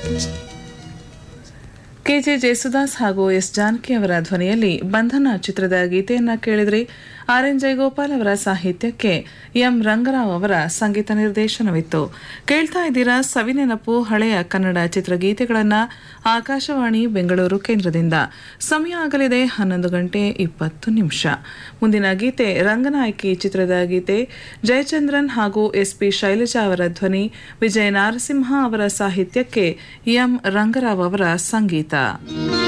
K J Jayasudas ಹಾಗೂ S Janaki ಅವರ ಧ್ವನಿಯಲ್ಲಿ ಬಂಧನ ಚಿತ್ರದ ಗೀತೆಯನ್ನ ಕೇಳಿದ್ರಿ ಆರ್ ಎನ್ ಜಯಗೋಪಾಲ್ ಅವರ ಸಾಹಿತ್ಯಕ್ಕೆ ಎಂ ರಂಗರಾವ್ ಅವರ ಸಂಗೀತ ನಿರ್ದೇಶನವಿತ್ತು ಕೇಳ್ತಾ ಇದ್ದೀರಾ ಸವಿನೆನಪು ಹಳೆಯ ಕನ್ನಡ ಚಿತ್ರಗೀತೆಗಳನ್ನ ಆಕಾಶವಾಣಿ ಬೆಂಗಳೂರು ಕೇಂದ್ರದಿಂದ ಸಮಯ ಆಗಲಿದೆ ಹನ್ನೊಂದು ಗಂಟೆ ಇಪ್ಪತ್ತು ನಿಮಿಷ ಮುಂದಿನ ಗೀತೆ ರಂಗನಾಯಕಿ ಚಿತ್ರದ ಗೀತೆ ಜಯಚಂದ್ರನ್ ಹಾಗೂ ಎಸ್ ಪಿ ಶೈಲಜಾ ಅವರ ಧ್ವನಿ ವಿಜಯ ನಾರಸಿಂಹ ಅವರ ಸಾಹಿತ್ಯಕ್ಕೆ ಎಂ ರಂಗರಾವ್ ಅವರ ಸಂಗೀತ